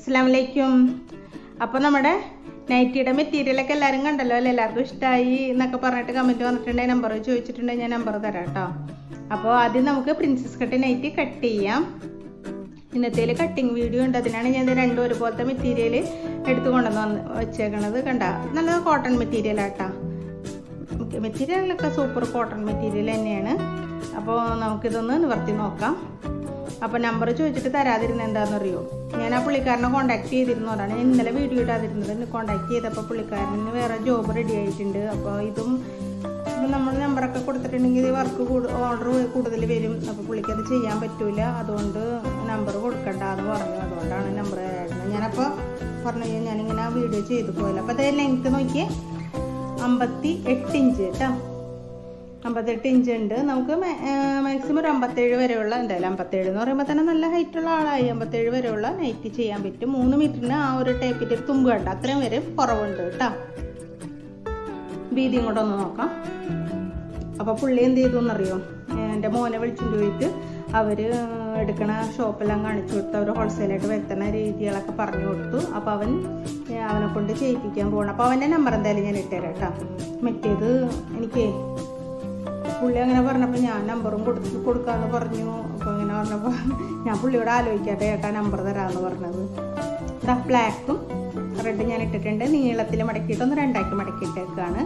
അസ്സാമലൈക്കും അപ്പോൾ നമ്മുടെ നൈറ്റിയുടെ മെറ്റീരിയലൊക്കെ എല്ലാവരും കണ്ടല്ലോ അല്ലേ എല്ലാവർക്കും ഇഷ്ടമായി എന്നൊക്കെ പറഞ്ഞിട്ട് കമൻറ്റ് വന്നിട്ടുണ്ടെങ്കിൽ നമ്പർ ചോദിച്ചിട്ടുണ്ടെങ്കിൽ ഞാൻ നമ്പർ തരാം കേട്ടോ അപ്പോൾ ആദ്യം നമുക്ക് പ്രിൻസസ് കട്ട് നൈറ്റി കട്ട് ചെയ്യാം ഇന്നത്തേൽ കട്ടിങ് വീഡിയോ ഉണ്ട് അതിനാണ് ഞാൻ ഇത് രണ്ടും ഒരുപോലത്തെ മെറ്റീരിയൽ എടുത്ത് കൊണ്ടുവന്ന് വന്ന് വെച്ചേക്കണത് കണ്ട നല്ല കോട്ടൺ മെറ്റീരിയൽ ആട്ടാ മെറ്റീരിയലൊക്കെ സൂപ്പർ കോട്ടൺ മെറ്റീരിയൽ തന്നെയാണ് അപ്പോൾ നമുക്കിതൊന്ന് നിവർത്തി നോക്കാം അപ്പോൾ നമ്പർ ചോദിച്ചിട്ട് തരാതിരുന്നത് എന്താണെന്നറിയോ ഞാൻ ആ പുള്ളിക്കാരനെ കോൺടാക്ട് ചെയ്തിരുന്നു അതാണ് ഞാൻ ഇന്നലെ വീഡിയോ ഇടാതിരുന്നത് കോൺടാക്ട് ചെയ്തപ്പോൾ പുള്ളിക്കാരന് വേറെ ജോബ് റെഡി ആയിട്ടുണ്ട് അപ്പോൾ ഇതും ഇപ്പം നമ്മൾ നമ്പറൊക്കെ കൊടുത്തിട്ടുണ്ടെങ്കിൽ ഇത് വർക്ക് ഓർഡർ കൂടുതൽ വരും അപ്പോൾ പുള്ളിക്ക് അത് ചെയ്യാൻ പറ്റൂല അതുകൊണ്ട് നമ്പർ കൊടുക്കണ്ട എന്ന് പറഞ്ഞു അതുകൊണ്ടാണ് നമ്പർ തരായിരുന്നത് ഞാനപ്പോൾ പറഞ്ഞു ഞാനിങ്ങനെ വീഡിയോ ചെയ്തു പോയല്ലോ അപ്പോൾ അതേ ലെങ്ത്ത് നോക്കിയേ അമ്പത്തി എട്ട് ഇഞ്ച് കേട്ടോ അമ്പത്തെട്ട് ഇഞ്ച് ഉണ്ട് നമുക്ക് മാക്സിമം ഒരു അമ്പത്തേഴ് വരെയുള്ള എന്തായാലും അമ്പത്തേഴ് എന്ന് പറയുമ്പോൾ തന്നെ നല്ല ഹൈറ്റുള്ള ആളായി അമ്പത്തേഴ് വരെയുള്ള നൈറ്റ് ചെയ്യാൻ പറ്റും മൂന്ന് മീറ്ററിന് ആ ഒരു ടൈപ്പിൻ്റെ ഒരു തുമ്പ് കണ്ട അത്രയും വരെ കുറവുണ്ട് കേട്ടോ വീതിയും കൂടെ ഒന്ന് നോക്കാം അപ്പോൾ പുള്ളി എന്ത് ചെയ്തു എന്നറിയോ എൻ്റെ മോനെ വിളിച്ചുകൊണ്ട് പോയിട്ട് അവർ എടുക്കണ ഷോപ്പെല്ലാം കാണിച്ചു കൊടുത്തു അവർ ഹോൾസെയിലായിട്ട് വരുത്തുന്ന രീതികളൊക്കെ പറഞ്ഞു കൊടുത്തു അപ്പോൾ അവൻ അവനെ കൊണ്ട് ചെയ്യിപ്പിക്കാൻ പോകണം അപ്പോൾ അവൻ്റെ നമ്പർ എന്തായാലും ഞാൻ ഇട്ടുതരാം കേട്ടോ മറ്റേത് എനിക്ക് പുള്ളി അങ്ങനെ പറഞ്ഞപ്പോൾ ഞാൻ നമ്പറും കൊടുത്ത് കൊടുക്കാമെന്ന് പറഞ്ഞു അപ്പോൾ അങ്ങനെ പറഞ്ഞപ്പോൾ ഞാൻ പുള്ളിയോട് ആലോചിക്കാട്ടെ ഏട്ടാ നമ്പർ തരാമെന്ന് പറഞ്ഞത് ഇതാ ബ്ലാക്കും റെഡ് ഞാൻ ഇട്ടിട്ടുണ്ട് നീളത്തിൽ മടക്കിയിട്ട് ഒന്ന് രണ്ടാക്കി മടക്കിയിട്ടേക്കാണ്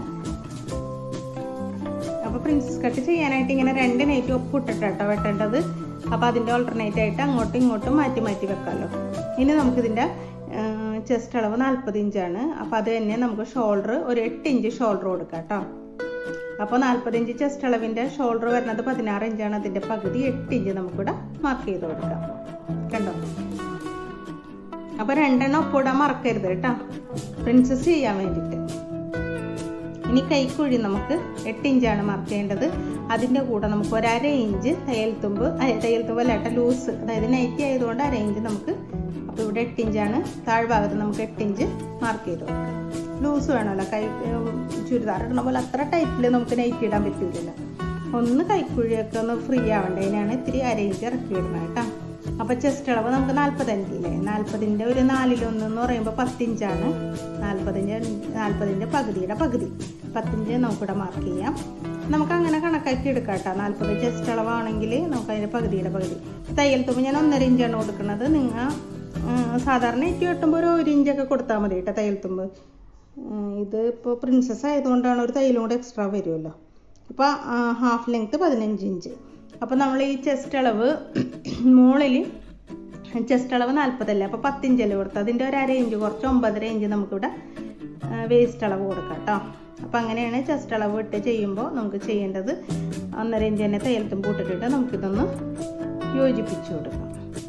അപ്പോൾ പ്രിൻസസ് കട്ട് ചെയ്യാനായിട്ട് ഇങ്ങനെ രണ്ട് നൈറ്റ് ഒപ്പിട്ടിട്ടോ വെട്ടേണ്ടത് അപ്പോൾ അതിൻ്റെ ഓൾട്ടർനേറ്റ് ആയിട്ട് അങ്ങോട്ടും ഇങ്ങോട്ടും മാറ്റി മാറ്റി വെക്കാമല്ലോ ഇനി നമുക്കിതിൻ്റെ ചെസ്റ്റ് അളവ് നാൽപ്പത് ഇഞ്ചാണ് അപ്പോൾ അത് തന്നെ നമുക്ക് ഷോൾഡർ ഒരു എട്ട് ഇഞ്ച് ഷോൾഡർ കൊടുക്കാം കേട്ടോ അപ്പോൾ നാൽപ്പത് ഇഞ്ച് ചെസ്റ്റ് അളവിൻ്റെ ഷോൾഡർ വരുന്നത് പതിനാറ് ഇഞ്ചാണ് അതിൻ്റെ പകുതി എട്ട് ഇഞ്ച് നമുക്കിവിടെ മാർക്ക് ചെയ്ത് കൊടുക്കാം കണ്ടോ അപ്പോൾ രണ്ടെണ്ണം ഒപ്പിടാൻ മറക്കരുത് കേട്ടോ പ്രിൻസസ് ചെയ്യാൻ വേണ്ടിയിട്ട് ഇനി കൈക്കുഴി നമുക്ക് എട്ട് ഇഞ്ചാണ് മാർക്ക് ചെയ്യേണ്ടത് അതിൻ്റെ കൂടെ നമുക്ക് ഒരു അര ഇഞ്ച് തയ്യൽ തുമ്പ് തയ്യൽ തുമ്പ് അല്ല ലൂസ് അതായത് നൈറ്റി ആയതുകൊണ്ട് അര ഇഞ്ച് നമുക്ക് അപ്പോൾ ഇവിടെ എട്ട് ഇഞ്ചാണ് താഴ്ഭാഗത്ത് നമുക്ക് എട്ട് ഇഞ്ച് മാർക്ക് ചെയ്ത് കൊടുക്കാം ലൂസ് വേണമല്ലോ കൈ ചുരിദാർ ഇടണ പോലെ അത്ര ടൈറ്റിൽ നമുക്ക് നൈറ്റി ഇടാൻ പറ്റില്ലല്ലോ ഒന്ന് കൈക്കുഴിയൊക്കെ ഒന്ന് ഫ്രീ ആവേണ്ടതിനാണ് ഇത്തിരി അര ഇഞ്ച് ഇറക്കി ഇടുന്നത് കേട്ടോ അപ്പോൾ ചെസ്റ്റ് അളവ് നമുക്ക് നാൽപ്പത്തഞ്ചില്ലേ നാൽപ്പതിൻ്റെ ഒരു നാലിലൊന്ന് എന്ന് പറയുമ്പോൾ പത്തിഞ്ചാണ് നാൽപ്പതിൻ്റെ നാൽപ്പതിൻ്റെ പകുതിയുടെ പകുതി പത്തിഞ്ച് നമുക്കിവിടെ മാർക്ക് ചെയ്യാം നമുക്ക് അങ്ങനെ കണക്കാക്കി എടുക്കാം കേട്ടോ നാൽപ്പത് ചെസ്റ്റ് അളവാണെങ്കിൽ നമുക്ക് അതിൻ്റെ പകുതിയുടെ പകുതി തയ്യൽ തുമ്പ് ഞാൻ ഒന്നര ഇഞ്ചാണ് കൊടുക്കുന്നത് നിങ്ങൾ സാധാരണ ഏറ്റവും വെട്ടുമ്പോൾ ഒരു ഒരു ഇഞ്ചൊക്കെ കൊടുത്താൽ മതി കേട്ടോ തയ്യൽ തുമ്പ് ഇത് ഇപ്പോൾ പ്രിൻസസ് ആയതുകൊണ്ടാണ് ഒരു തയ്യലും കൂടെ എക്സ്ട്രാ വരുമല്ലോ അപ്പോൾ ഹാഫ് ലെങ്ത്ത് പതിനഞ്ച് ഇഞ്ച് അപ്പോൾ നമ്മൾ ഈ ചെസ്റ്റ് അളവ് മുകളിൽ ചെസ്റ്റ് അളവ് നാൽപ്പതല്ലേ അപ്പോൾ പത്തിഞ്ചല്ലേ കൊടുത്തു അതിൻ്റെ ഒരു അര ഇഞ്ച് കുറച്ച് ഒമ്പതര ഇഞ്ച് നമുക്കിവിടെ വേസ്റ്റ് അളവ് കൊടുക്കാം കേട്ടോ അപ്പോൾ അങ്ങനെയാണ് ചെസ്റ്റ് അളവ് ഇട്ട് ചെയ്യുമ്പോൾ നമുക്ക് ചെയ്യേണ്ടത് ഒന്നര ഇഞ്ച് തന്നെ തയ്യലത്തും പൂട്ടിട്ടിട്ട് നമുക്കിതൊന്ന് യോജിപ്പിച്ച് കൊടുക്കാം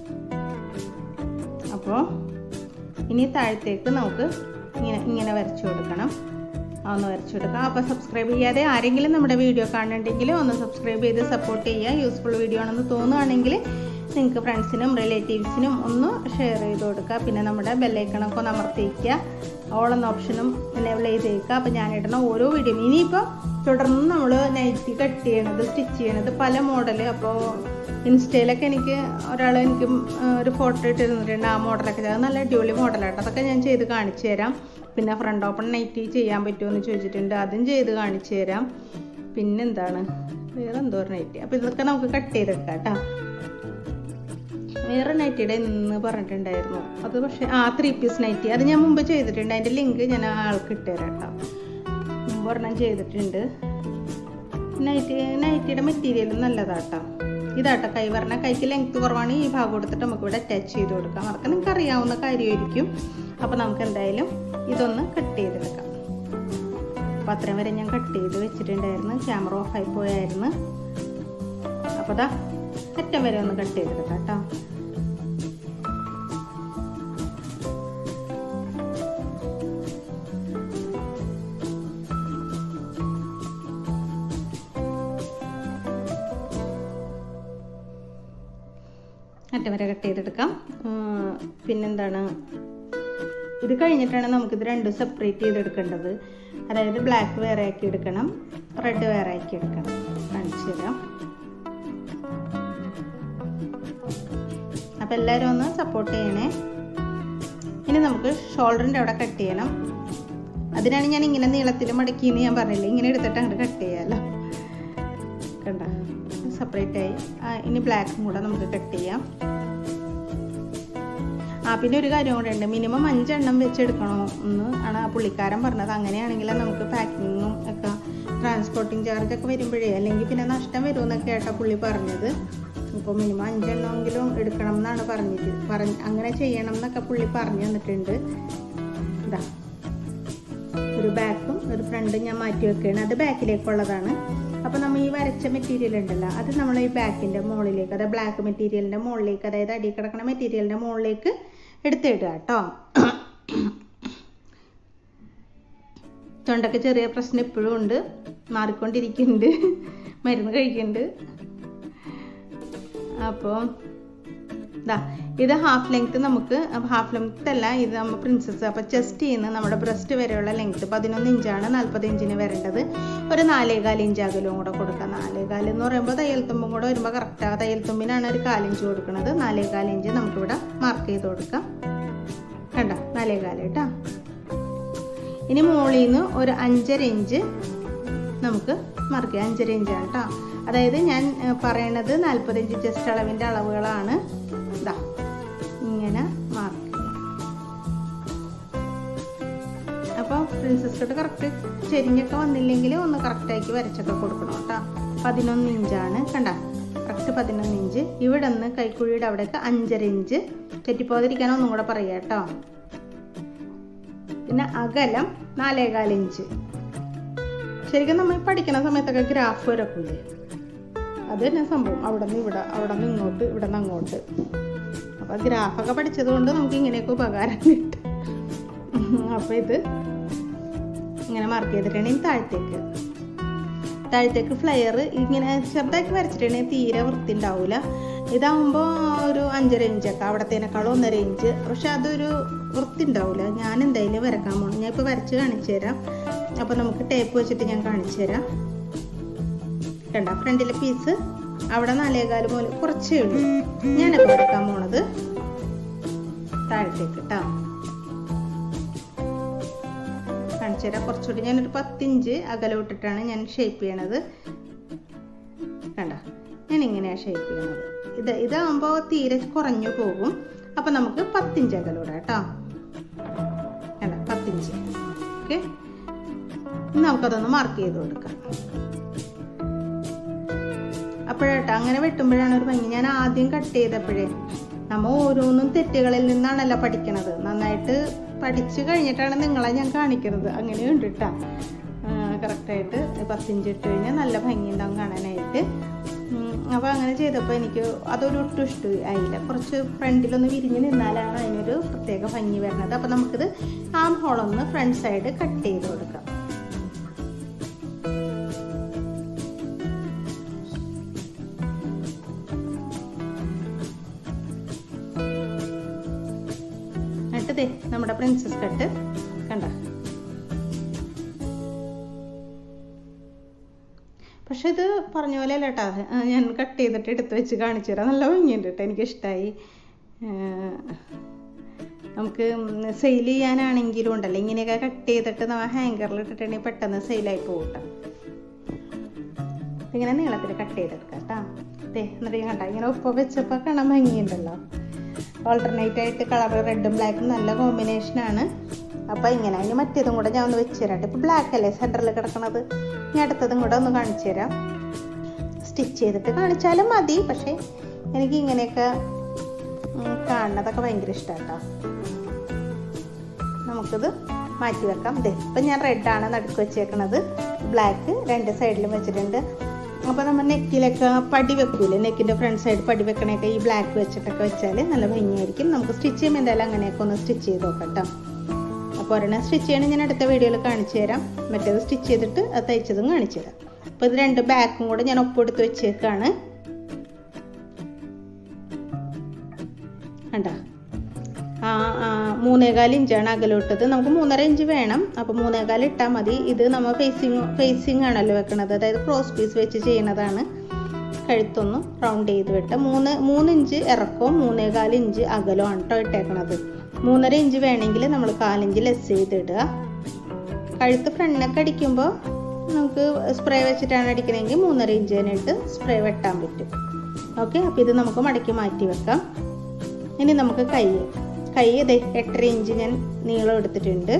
അപ്പോൾ ഇനി താഴത്തേക്ക് നമുക്ക് ഇങ്ങനെ ഇങ്ങനെ വരച്ചു കൊടുക്കണം ഒന്ന് വരച്ചു കൊടുക്കാം അപ്പോൾ സബ്സ്ക്രൈബ് ചെയ്യാതെ ആരെങ്കിലും നമ്മുടെ വീഡിയോ കാണുന്നുണ്ടെങ്കിൽ ഒന്ന് സബ്സ്ക്രൈബ് ചെയ്ത് സപ്പോർട്ട് ചെയ്യുക യൂസ്ഫുൾ വീഡിയോ ആണെന്ന് തോന്നുകയാണെങ്കിൽ നിങ്ങൾക്ക് ഫ്രണ്ട്സിനും റിലേറ്റീവ്സിനും ഒന്ന് ഷെയർ ചെയ്ത് കൊടുക്കുക പിന്നെ നമ്മുടെ ബെല്ലൈക്കണൊക്കെ ഒന്ന് അമർത്തിക്കുക ഓൾ എന്ന ഓപ്ഷനും എനേബിൾ ചെയ്തേക്കുക അപ്പോൾ ഞാനിടുന്ന ഓരോ വീഡിയോ ഇനിയിപ്പോൾ തുടർന്ന് നമ്മൾ നൈറ്റി കട്ട് ചെയ്യണത് സ്റ്റിച്ച് ചെയ്യണത് പല മോഡൽ അപ്പോൾ ഇൻസ്റ്റയിലൊക്കെ എനിക്ക് ഒരാൾ എനിക്ക് ഒരു ഫോട്ടോ ഇട്ടിരുന്നിട്ടുണ്ട് ആ മോഡലൊക്കെ ചെയ്ത് നല്ല അടിപൊളി മോഡലാട്ടോ അതൊക്കെ ഞാൻ ചെയ്ത് കാണിച്ചു തരാം പിന്നെ ഫ്രണ്ട് ഓപ്പൺ നൈറ്റി ചെയ്യാൻ പറ്റുമോ എന്ന് ചോദിച്ചിട്ടുണ്ട് അതും ചെയ്ത് കാണിച്ചു തരാം പിന്നെന്താണ് വേറെ എന്തോ ഒരു നൈറ്റി അപ്പോൾ ഇതൊക്കെ നമുക്ക് കട്ട് ചെയ്തെടുക്കാം കേട്ടോ വേറെ നൈറ്റിയുടെ ഇന്ന് പറഞ്ഞിട്ടുണ്ടായിരുന്നു അത് പക്ഷേ ആ ത്രീ പീസ് നൈറ്റി അത് ഞാൻ മുമ്പ് ചെയ്തിട്ടുണ്ട് അതിൻ്റെ ലിങ്ക് ഞാൻ ആൾക്ക് ഇട്ടുതരാം കേട്ടോ മുമ്പ് ഒരെണ്ണം ചെയ്തിട്ടുണ്ട് നൈറ്റി നൈറ്റിയുടെ മെറ്റീരിയലും നല്ലതാട്ടോ ഇതാട്ടോ കൈ പറഞ്ഞാൽ കൈക്ക് ലെങ്ത് കുറവാണ് ഈ ഭാഗം കൊടുത്തിട്ട് നമുക്ക് ഇവിടെ അറ്റാച്ച് ചെയ്ത് കൊടുക്കാം അതൊക്കെ നിങ്ങൾക്ക് അറിയാവുന്ന കാര്യമായിരിക്കും അപ്പോൾ നമുക്ക് എന്തായാലും ഇതൊന്ന് കട്ട് ചെയ്തെടുക്കാം അപ്പോൾ അത്രയും വരെ ഞാൻ കട്ട് ചെയ്ത് വെച്ചിട്ടുണ്ടായിരുന്നു ക്യാമറ ഓഫായി പോയായിരുന്നു അപ്പോൾ ദാ അറ്റം വരെ ഒന്ന് കട്ട് ചെയ്തെടുക്കാം കേട്ടോ അറ്റം വരെ കട്ട് ചെയ്തെടുക്കാം പിന്നെന്താണ് ഇത് കഴിഞ്ഞിട്ടാണ് നമുക്കിത് രണ്ടും സെപ്പറേറ്റ് ചെയ്തെടുക്കേണ്ടത് അതായത് ബ്ലാക്ക് വേറെ ആക്കി എടുക്കണം റെഡ് വേറെ ആക്കി എടുക്കണം കാണിച്ചു തരാം അപ്പോൾ എല്ലാവരും ഒന്ന് സപ്പോർട്ട് ചെയ്യണേ ഇനി നമുക്ക് ഷോൾഡറിൻ്റെ അവിടെ കട്ട് ചെയ്യണം അതിനാണ് ഞാൻ ഇങ്ങനെ നീളത്തിൽ മടക്കിയെന്ന് ഞാൻ പറഞ്ഞില്ലേ ഇങ്ങനെ എടുത്തിട്ട് അങ്ങോട്ട് കട്ട് ചെയ്യാമല്ലോ കണ്ട സെപ്പറേറ്റ് ആയി ആ, ഇനി ബ്ലാക്കും കൂടെ നമുക്ക് കട്ട് ചെയ്യാം ആ പിന്നെ ഒരു കാര്യം കൂടെ ഉണ്ട് മിനിമം അഞ്ചെണ്ണം വെച്ചെടുക്കണോ എന്ന് ആണ് ആ പുള്ളിക്കാരൻ പറഞ്ഞത് അങ്ങനെയാണെങ്കിൽ നമുക്ക് പാക്കിങ്ങും ഒക്കെ ട്രാൻസ്പോർട്ടിങ് ചാർജ് ഒക്കെ വരുമ്പോഴേ അല്ലെങ്കിൽ പിന്നെ നഷ്ടം വരുമെന്നൊക്കെ ആയിട്ടാ പുള്ളി പറഞ്ഞത് ഇപ്പോൾ മിനിമം അഞ്ചെണ്ണമെങ്കിലും എടുക്കണം എന്നാണ് പറഞ്ഞിട്ട് പറഞ്ഞ് അങ്ങനെ ചെയ്യണം എന്നൊക്കെ പുള്ളി പറഞ്ഞു തന്നിട്ടുണ്ട് ഇതാ ഒരു ബാക്കും ഒരു ഫ്രണ്ടും ഞാൻ മാറ്റി വെക്കുകയാണ് അത് ബാക്കിലേക്കുള്ളതാണ് അപ്പോൾ നമ്മൾ ഈ വരച്ച മെറ്റീരിയൽ ഉണ്ടല്ലോ അത് നമ്മൾ ഈ ബാക്കിൻ്റെ മുകളിലേക്ക് അതായത് ബ്ലാക്ക് മെറ്റീരിയലിൻ്റെ മുകളിലേക്ക് അതായത് അടി കിടക്കുന്ന മെറ്റീരിയലിൻ്റെ മുകളിലേക്ക് എടുത്തിടുക കേട്ടോ തൊണ്ടയ്ക്ക് ചെറിയ പ്രശ്നം ഇപ്പോഴും ഉണ്ട് മാറിക്കൊണ്ടിരിക്കുന്നുണ്ട് മരുന്ന് കഴിക്കുന്നുണ്ട് അപ്പോൾ ഇതാ ഇത് ഹാഫ് ലെങ്ത് നമുക്ക് ഹാഫ് ലെങ്ത് അല്ല ഇത് നമ്മൾ പ്രിൻസസ് അപ്പോൾ ചെസ്റ്റ് ചെയ്യുന്ന നമ്മുടെ ബ്രസ്റ്റ് വരെയുള്ള ലെങ്ത് പതിനൊന്ന് ഇഞ്ചാണ് നാൽപ്പത് ഇഞ്ചിന് വരേണ്ടത് ഒരു നാലേകാൽ ഇഞ്ച് അകലവും കൂടെ കൊടുക്കാം നാലേകാൽ എന്ന് പറയുമ്പോൾ തയ്യൽ തുമ്പും കൂടെ വരുമ്പോൾ കറക്റ്റാണ് തയ്യൽ തുമ്പിനാണ് ഒരു കാലിഞ്ച് കൊടുക്കുന്നത് നാലേകാൽ ഇഞ്ച് നമുക്കിവിടെ മാർക്ക് ചെയ്ത് കൊടുക്കാം കണ്ട നാലേകാൽ കേട്ടോ ഇനി മുകളിൽ നിന്ന് ഒരു അഞ്ചര ഇഞ്ച് നമുക്ക് മാർക്ക് ചെയ്യാം അഞ്ചര ഇഞ്ചാണ് കേട്ടോ അതായത് ഞാൻ ഏഹ്, പറയണത് നാൽപ്പത് ഇഞ്ച് ജസ്റ്റ് അളവിൻ്റെ അളവുകളാണ് ഇതാ ഇങ്ങനെ മാർക്ക് അപ്പോൾ പ്രിൻസസ് കട്ട് കറക്റ്റ് ചെരിഞ്ഞൊക്കെ വന്നില്ലെങ്കിൽ ഒന്ന് കറക്റ്റാക്കി വരച്ചൊക്കെ കൊടുക്കണം കേട്ടോ പതിനൊന്ന് ഇഞ്ചാണ് കണ്ട കറക്റ്റ് പതിനൊന്ന് ഇഞ്ച് ഇവിടെ നിന്ന് കൈക്കുഴിയുടെ അവിടേക്ക് അഞ്ചര ഇഞ്ച് തെറ്റിപ്പോകാതിരിക്കാൻ ഒന്നും കൂടെ പറയാം കേട്ടോ പിന്നെ അകലം നാലേകാൽ ഇഞ്ച് ശരിക്കും നമ്മൾ പഠിക്കുന്ന സമയത്തൊക്കെ ഗ്രാഫ് വരക്കൂലേ അത് തന്നെ സംഭവം അവിടെ നിന്ന് ഇവിടെ അവിടെ നിന്ന് ഇങ്ങോട്ട് ഇവിടെ നിന്ന് അങ്ങോട്ട് അപ്പോൾ ഗ്രാഫൊക്കെ പഠിച്ചത് കൊണ്ട് നമുക്ക് ഇങ്ങനെയൊക്കെ ഉപകാരം കിട്ടും അപ്പോൾ ഇത് ഇങ്ങനെ മാർക്ക് ചെയ്തിട്ടാണ് ഇനി താഴത്തേക്ക് താഴത്തേക്ക് ഫ്ലയർ ഇങ്ങനെ ചെറുതാക്കി വരച്ചിട്ടുണ്ടെങ്കിൽ തീരെ വൃത്തി ഉണ്ടാവില്ല ഇതാവുമ്പോൾ ഒരു അഞ്ചര ഇഞ്ചൊക്കെ അവിടത്തേനേക്കാളും ഒന്നര ഇഞ്ച് പക്ഷെ അതൊരു വൃത്തി ഉണ്ടാവില്ല ഞാൻ എന്തായാലും വരക്കാൻ പോകണം ഞാൻ ഇപ്പോൾ വരച്ച് കാണിച്ചു തരാം അപ്പോൾ നമുക്ക് ടേപ്പ് വെച്ചിട്ട് ഞാൻ കാണിച്ചു തരാം കണ്ട ഫ്രണ്ടിലെ പീസ് അവിടെ നാലേകാല് പോലെ കുറച്ചേ ഉള്ളൂ ഞാനപ്പോൾ വരക്കാൻ പോണത് താഴത്തേക്ക് കേട്ടോ കാണിച്ചു തരാം കുറച്ചുകൂടി ഞാനൊരു പത്തിഞ്ച് അകലം ഇട്ടിട്ടാണ് ഞാൻ ഷേപ്പ് ചെയ്യണത് കണ്ട ഞാൻ ഇങ്ങനെയാണ് ഷേപ്പ് ചെയ്യണത് ഇത് ഇതാകുമ്പോൾ തീരെ കുറഞ്ഞു പോകും അപ്പം നമുക്ക് പത്തിഞ്ച് അകലം ഇടാം കേട്ടോ കണ്ട പത്തിഞ്ച് ഓക്കെ നമുക്കതൊന്ന് മാർക്ക് ചെയ്ത് കൊടുക്കാം അപ്പോഴേട്ടോ അങ്ങനെ വെട്ടുമ്പോഴാണ് ഒരു ഭംഗി ഞാൻ ആദ്യം കട്ട് ചെയ്തപ്പോഴേ നമ്മൾ ഓരോന്നും തെറ്റുകളിൽ നിന്നാണല്ലോ പഠിക്കണത് നന്നായിട്ട് പഠിച്ചു കഴിഞ്ഞിട്ടാണ് നിങ്ങളെ ഞാൻ കാണിക്കുന്നത് അങ്ങനെയുണ്ട് കേട്ടോ കറക്റ്റായിട്ട് പത്തിഞ്ച് ഇട്ട് കഴിഞ്ഞാൽ നല്ല ഭംഗി ഉണ്ടാവും കാണാനായിട്ട് അപ്പോൾ അങ്ങനെ ചെയ്തപ്പോൾ എനിക്ക് അതൊരു ഒട്ടും ഇഷ്ടമായില്ല കുറച്ച് ഫ്രണ്ടിലൊന്ന് വിരിഞ്ഞ് നിന്നാലാണ് അതിനൊരു പ്രത്യേക ഭംഗി വരുന്നത് അപ്പോൾ നമുക്കിത് ആം ഹോളൊന്ന് ഫ്രണ്ട് സൈഡ് കട്ട് ചെയ്ത് കൊടുക്കാം എന്നിട്ട് ദേ നമ്മുടെ പ്രിൻസസ് കട്ട് കണ്ട പക്ഷെ ഇത് പറഞ്ഞ പോലെ അല്ല കേട്ടോ ഞാൻ കട്ട് ചെയ്തിട്ട് എടുത്ത് വെച്ച് കാണിച്ചു തരാം നല്ല ഭംഗിയുണ്ട് കേട്ടോ എനിക്കിഷ്ടമായി നമുക്ക് സെയിൽ ചെയ്യാനാണെങ്കിലും ഉണ്ടല്ലോ ഇങ്ങനെയൊക്കെ കട്ട് ചെയ്തിട്ട് നമ്മൾ ഹാങ്കറിൽ ഇട്ടിട്ടുണ്ടെങ്കിൽ പെട്ടെന്ന് സെയിലായി പോകും കേട്ടോ ഇങ്ങനെ നീളത്തിൽ കട്ട് ചെയ്തെടുക്കാം കേട്ടോ ദേ എന്നിട്ട് ഞാൻ കണ്ട ഇങ്ങനെ ഉപ്പ് വെച്ചപ്പോൾ കാണാൻ ഭംഗിയുണ്ടല്ലോ ഓൾട്ടർനേറ്റ് ആയിട്ട് കളർ റെഡും ബ്ലാക്കും നല്ല കോമ്പിനേഷനാണ് അപ്പോൾ ഇങ്ങനെ അതിന് മറ്റേതും കൂടെ ഞാൻ ഒന്ന് വെച്ച് തരാം ഇപ്പോൾ ബ്ലാക്ക് അല്ലേ സെൻറ്ററിൽ കിടക്കണത് ഇനി അടുത്തതും കൂടെ ഒന്ന് കാണിച്ചു തരാം സ്റ്റിച്ച് ചെയ്തിട്ട് കാണിച്ചാലും മതി പക്ഷേ എനിക്ക് ഇങ്ങനെയൊക്കെ ഉം, കാണുന്നതൊക്കെ ഭയങ്കര ഇഷ്ടമാണ് കേട്ടോ നമുക്കിത് മാറ്റി വെക്കാം ദേ ഇപ്പം ഞാൻ റെഡാണ് നടുക്ക് വെച്ചേക്കണത് ബ്ലാക്ക് രണ്ട് സൈഡിലും വെച്ചിട്ടുണ്ട് അപ്പോൾ നമ്മൾ നെക്കിലൊക്കെ പടി വെക്കൂലേ നെക്കിൻ്റെ ഫ്രണ്ട് സൈഡ് പടി വെക്കണയൊക്കെ ഈ ബ്ലാക്ക് വെച്ചിട്ടൊക്കെ വെച്ചാൽ നല്ല ഭംഗിയായിരിക്കും നമുക്ക് സ്റ്റിച്ച് ചെയ്യുമ്പോൾ എന്തായാലും അങ്ങനെയൊക്കെ ഒന്ന് സ്റ്റിച്ച് ചെയ്ത് നോക്കാം കേട്ടോ അപ്പോൾ ഒരെണ്ണം സ്റ്റിച്ച് ചെയ്യണം ഞാൻ അടുത്ത വീഡിയോയിൽ കാണിച്ചു തരാം മറ്റേത് സ്റ്റിച്ച് ചെയ്തിട്ട് അത് തയ്ച്ചതും കാണിച്ചു തരാം അപ്പോൾ ഇത് രണ്ട് ബാക്കും കൂടെ ഞാൻ ഒപ്പെടുത്ത് വെച്ചേക്കാണ് കണ്ടോ ആ ആ, മൂന്നേകാൽ ഇഞ്ചാണ് അകലോട്ടത് നമുക്ക് മൂന്നര ഇഞ്ച് വേണം അപ്പോൾ മൂന്നേകാൽ ഇട്ടാൽ മതി ഇത് നമ്മൾ ഫേസിങ് ഫേസിങ് ആണല്ലോ വെക്കണത് അതായത് ക്രോസ് പീസ് വെച്ച് ചെയ്യണതാണ് കഴുത്തൊന്ന് റൗണ്ട് ചെയ്ത് വിട്ട് മൂന്ന് മൂന്ന് ഇഞ്ച് ഇറക്കവും മൂന്നേകാൽ ഇഞ്ച് അകലവും ആണ് കേട്ടോ ഇട്ടേക്കണത് മൂന്നര ഇഞ്ച് വേണമെങ്കിൽ നമ്മൾ കാലിഞ്ച് ലെസ് ചെയ്തിടുക കഴുത്ത് ഫ്രണ്ടിനൊക്കെ അടിക്കുമ്പോൾ നമുക്ക് സ്പ്രേ വെച്ചിട്ടാണ് അടിക്കണമെങ്കിൽ മൂന്നര ഇഞ്ച് തന്നെ ഇട്ട് സ്പ്രേ വെട്ടാൻ പറ്റും ഓക്കെ അപ്പോൾ ഇത് നമുക്ക് മടക്കി മാറ്റി വെക്കാം ഇനി നമുക്ക് കൈ കൈ ഇതേ എട്ടര ഇഞ്ച് ഞാൻ നീളം എടുത്തിട്ടുണ്ട്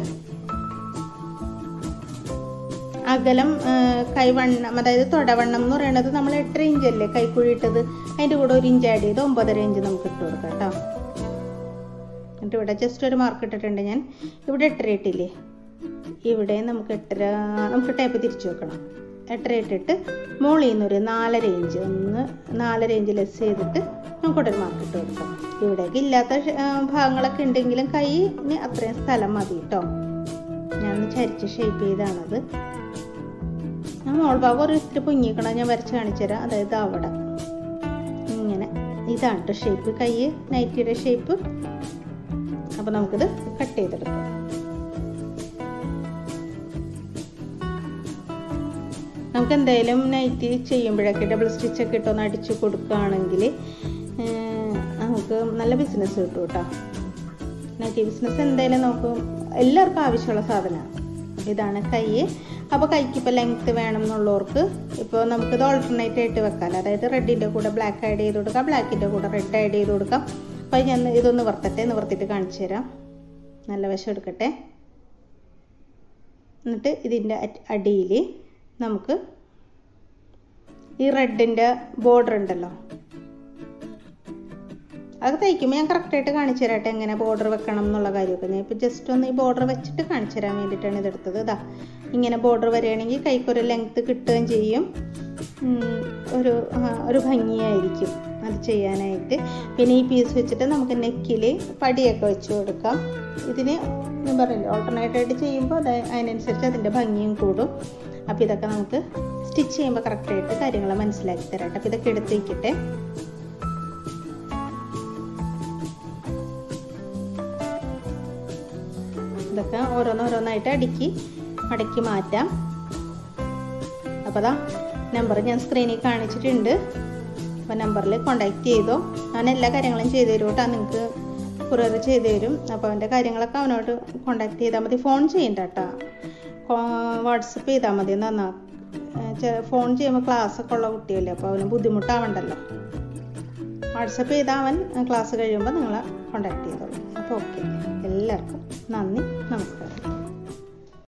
അകലം കൈവണ്ണം അതായത് തൊടവണ്ണം എന്ന് പറയുന്നത് നമ്മൾ എട്ടര ഇഞ്ച് അല്ലേ കൈക്കുഴി ഇട്ടത് അതിൻ്റെ കൂടെ ഒരു ഇഞ്ച് ആഡ് ചെയ്ത് ഒമ്പതര ഇഞ്ച് നമുക്ക് ഇട്ട് കൊടുക്കാം കേട്ടോ എന്നിട്ട് ഇവിടെ ജസ്റ്റ് ഒരു മാർക്ക് ഇട്ടിട്ടുണ്ട് ഞാൻ ഇവിടെ എട്ടര ഇട്ടില്ലേ ഇവിടെ നമുക്ക് എട്ടര നമുക്ക് ടേപ്പ് തിരിച്ചു വെക്കണം എട്ടര ഇട്ടിട്ട് മുകളിൽ നിന്നൊരു നാലര ഇഞ്ച് ഒന്ന് നാലര ഇഞ്ച് ലെസ് ചെയ്തിട്ട് നമുക്കിവിടെ ഒരു മാർക്ക് ഇട്ട് കൊടുക്കാം ഇവിടേക്ക് ഇല്ലാത്ത ഭാഗങ്ങളൊക്കെ ഉണ്ടെങ്കിലും കൈന് അത്രയും സ്ഥലം മതി കേട്ടോ ഞാൻ ചരിച്ച് ഷേപ്പ് ചെയ്താണത് ഞാൻ മോൾ ഭാഗം ഒരു ഇത്തിരി പൊങ്ങിക്കണം ഞാൻ വരച്ച് കാണിച്ചു തരാം അതായത് അവിടെ ഇങ്ങനെ ഇതാണ് കേട്ടോ ഷേപ്പ് കൈ നൈറ്റിയുടെ ഷേപ്പ് അപ്പോൾ നമുക്കിത് കട്ട് ചെയ്തെടുക്കാം നമുക്ക് എന്തായാലും നൈറ്റ് ചെയ്യുമ്പോഴൊക്കെ ഡബിൾ സ്റ്റിച്ചൊക്കെ ഇട്ടൊന്ന് അടിച്ചു കൊടുക്കുകയാണെങ്കിൽ നമുക്ക് നല്ല ബിസിനസ് കിട്ടും കേട്ടോ നൈറ്റി ബിസിനസ് എന്തായാലും നമുക്ക് എല്ലാവർക്കും ആവശ്യമുള്ള സാധനമാണ് ഇതാണ് കൈ അപ്പോൾ കൈക്ക് ഇപ്പോൾ ലെങ്ത്ത് വേണം എന്നുള്ളവർക്ക് ഇപ്പോൾ നമുക്കിത് ഓൾട്ടർനേറ്റ് ആയിട്ട് വെക്കാം അതായത് റെഡിൻ്റെ കൂടെ ബ്ലാക്ക് ആഡ് ചെയ്ത് കൊടുക്കാം ബ്ലാക്കിൻ്റെ കൂടെ റെഡ് ആഡ് ചെയ്ത് കൊടുക്കാം അപ്പോൾ ഞാൻ ഇതൊന്ന് വറുത്തട്ടെ നിവർത്തിയിട്ട് കാണിച്ചു തരാം നല്ല വശം എടുക്കട്ടെ എന്നിട്ട് ഇതിൻ്റെ അടിയിൽ നമുക്ക് ഈ റെഡിൻ്റെ ബോർഡർ ഉണ്ടല്ലോ അത് തയ്ക്കുമ്പോൾ ഞാൻ കറക്റ്റായിട്ട് കാണിച്ചു തരാട്ടെ എങ്ങനെ ബോർഡർ വെക്കണം എന്നുള്ള കാര്യമൊക്കെ ഞാൻ ഇപ്പോൾ ജസ്റ്റ് ഒന്ന് ഈ ബോർഡർ വെച്ചിട്ട് കാണിച്ചു തരാൻ വേണ്ടിയിട്ടാണ് ഇതെടുത്തത് ഇതാ ഇങ്ങനെ ബോർഡർ വരികയാണെങ്കിൽ കൈക്കൊരു ലെങ്ത്ത് കിട്ടുകയും ചെയ്യും ഒരു ഒരു ഭംഗിയായിരിക്കും അത് ചെയ്യാനായിട്ട് പിന്നെ ഈ പീസ് വെച്ചിട്ട് നമുക്ക് നെക്കിൽ പടിയൊക്കെ വെച്ച് കൊടുക്കാം ഇതിന് ഞാൻ പറഞ്ഞില്ല ഓൾട്ടർനേറ്റ് ആയിട്ട് ചെയ്യുമ്പോൾ അത് അതിനനുസരിച്ച് അതിൻ്റെ ഭംഗിയും കൂടും അപ്പോൾ ഇതൊക്കെ നമുക്ക് സ്റ്റിച്ച് ചെയ്യുമ്പോൾ കറക്റ്റായിട്ട് കാര്യങ്ങൾ മനസ്സിലാക്കി തരാം അപ്പോൾ ഇതൊക്കെ എടുത്ത് വയ്ക്കട്ടെ ഇതൊക്കെ ഓരോന്നോരോന്നായിട്ട് അടുക്കി മടക്കി മാറ്റാം അപ്പോൾ അതാ നമ്പർ ഞാൻ സ്ക്രീനിൽ കാണിച്ചിട്ടുണ്ട് അപ്പോൾ നമ്പറിൽ കോണ്ടാക്ട് ചെയ്തോ ഞാൻ എല്ലാ കാര്യങ്ങളും ചെയ്തു തരും കേട്ടോ നിങ്ങൾക്ക് കൊറിയർ ചെയ്തു തരും അപ്പോൾ അവൻ്റെ കാര്യങ്ങളൊക്കെ അവനോട് കോണ്ടാക്ട് ചെയ്താൽ മതി ഫോൺ ചെയ്യണ്ട കേട്ടോ വാട്സപ്പ് ചെയ്താൽ മതി എന്നാ ഫോൺ ചെയ്യുമ്പോൾ ക്ലാസ്സൊക്കെ ഉള്ള കുട്ടിയല്ലേ അപ്പോൾ അവന് ബുദ്ധിമുട്ടാവണ്ടല്ലോ വാട്സപ്പ് ചെയ്താൽ അവൻ ക്ലാസ് കഴിയുമ്പോൾ നിങ്ങളെ കോണ്ടാക്ട് ചെയ്തോളൂ അപ്പോൾ ഓക്കെ എല്ലാവർക്കും നന്ദി നമസ്കാരം